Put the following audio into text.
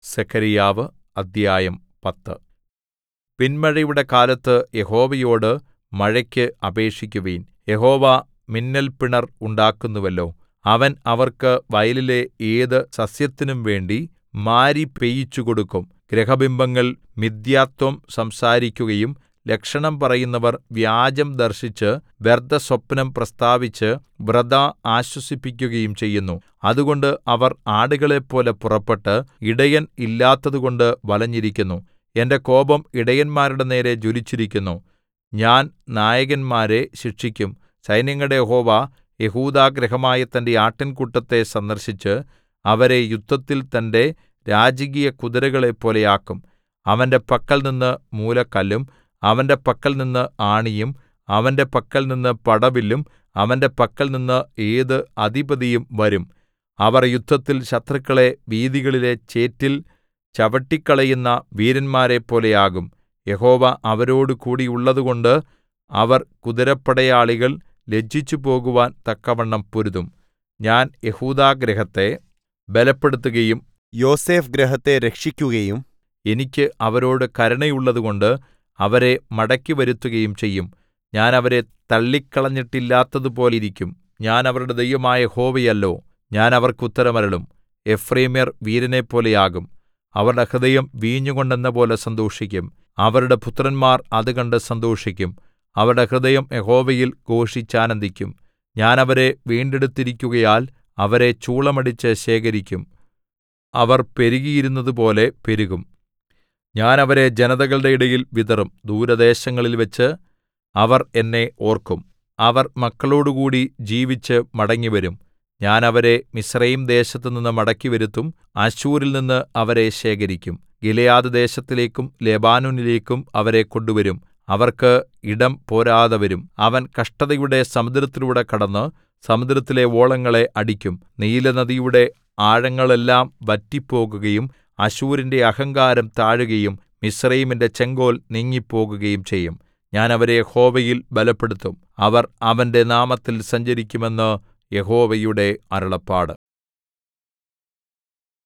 സെഖര്യാവ് അദ്ധ്യായം പത്ത് പിന്മഴയുടെ കാലത്ത് യഹോവയോട് മഴയ്ക്ക് അപേക്ഷിക്കുവിൻ യഹോവ മിന്നൽപിണർ ഉണ്ടാക്കുന്നുവല്ലോ അവൻ അവർക്ക് വയലിലെ ഏത് സസ്യത്തിനും വേണ്ടി മാരി പെയ്യിച്ചുകൊടുക്കും ഗൃഹബിംബങ്ങൾ മിഥ്യാത്വം സംസാരിക്കുകയും ലക്ഷണം പറയുന്നവർ വ്യാജം ദർശിച്ച് വ്യർത്ഥസ്വപ്നം പ്രസ്താവിച്ച് വൃഥാ ആശ്വസിപ്പിക്കുകയും ചെയ്യുന്നു അതുകൊണ്ട് അവർ ആടുകളെപ്പോലെ പുറപ്പെട്ട് ഇടയൻ ഇല്ലാത്തതുകൊണ്ട് വലഞ്ഞിരിക്കുന്നു എന്റെ കോപം ഇടയന്മാരുടെ നേരെ ജ്വലിച്ചിരിക്കുന്നു ഞാൻ നായകന്മാരെ ശിക്ഷിക്കും സൈന്യങ്ങളുടെ യഹോവ യെഹൂദാഗൃഹമായ തന്റെ ആട്ടിൻകൂട്ടത്തെ സന്ദർശിച്ച് അവരെ യുദ്ധത്തിൽ തന്റെ രാജകീയ കുതിരകളെപ്പോലെ ആക്കും അവന്റെ പക്കൽനിന്ന് മൂലക്കല്ലും അവന്റെ പക്കൽനിന്ന് ആണിയും അവന്റെ പക്കൽനിന്ന് പടവില്ലും അവന്റെ പക്കൽനിന്ന് ഏത് അധിപതിയും വരും അവർ യുദ്ധത്തിൽ ശത്രുക്കളെ വീഥികളിലെ ചേറ്റിൽ ചവിട്ടിക്കളയുന്ന വീരന്മാരെപ്പോലെയാകും യഹോവ അവരോട് കൂടിയുള്ളതുകൊണ്ട് അവർ കുതിരപ്പടയാളികൾ ലജ്ജിച്ചുപോകുവാൻ തക്കവണ്ണം പൊരുതും ഞാൻ യെഹൂദാഗൃഹത്തെ ബലപ്പെടുത്തുകയും യോസേഫ് ഗൃഹത്തെ രക്ഷിക്കുകയും എനിക്ക് അവരോട് കരുണയുള്ളതുകൊണ്ട് അവരെ മടക്കിവരുത്തുകയും ചെയ്യും ഞാൻ അവരെ തള്ളിക്കളഞ്ഞിട്ടില്ലാത്തതുപോലിരിക്കും ഞാൻ അവരുടെ ദൈവമായ യഹോവയല്ലോ ഞാൻ അവർക്ക് ഉത്തരമരുളും എഫ്രയീമ്യർ വീരനെപ്പോലെയാകും അവരുടെ ഹൃദയം വീഞ്ഞുകൊണ്ടെന്നപോലെ സന്തോഷിക്കും അവരുടെ പുത്രന്മാർ അത് കണ്ട് സന്തോഷിക്കും അവരുടെ ഹൃദയം യഹോവയിൽ ഘോഷിച്ചാനന്ദിക്കും ഞാൻ അവരെ വീണ്ടെടുത്തിരിക്കുകയാൽ അവരെ ചൂളമടിച്ച് ശേഖരിക്കും അവർ പെരുകിയിരുന്നതുപോലെ പെരുകും ഞാൻ അവരെ ജനതകളുടെ ഇടയിൽ വിതറും ദൂരദേശങ്ങളിൽവച്ച് അവർ എന്നെ ഓർക്കും അവർ മക്കളോടുകൂടി ജീവിച്ച് മടങ്ങിവരും ഞാൻ അവരെ മിസ്രയീംദേശത്തുനിന്ന് മടക്കിവരുത്തും അശ്ശൂരിൽ നിന്ന് അവരെ ശേഖരിക്കും ഗിലെയാദ് ദേശത്തിലേക്കും ലെബാനോനിലേക്കും അവരെ കൊണ്ടുവരും അവർക്ക് ഇടം പോരാതെ വരും അവൻ കഷ്ടതയുടെ സമുദ്രത്തിലൂടെ കടന്ന് സമുദ്രത്തിലെ ഓളങ്ങളെ അടിക്കും നീലനദിയുടെ ആഴങ്ങളെല്ലാം വറ്റിപ്പോകുകയും അശ്ശൂരിന്റെ അഹങ്കാരം താഴുകയും മിസ്രയീമിന്റെ ചെങ്കോൽ നീങ്ങിപ്പോകുകയും ചെയ്യും ഞാൻ അവരെ യഹോവയിൽ ബലപ്പെടുത്തും അവർ അവന്റെ നാമത്തിൽ സഞ്ചരിക്കുമെന്ന് യഹോവയുടെ അരുളപ്പാട്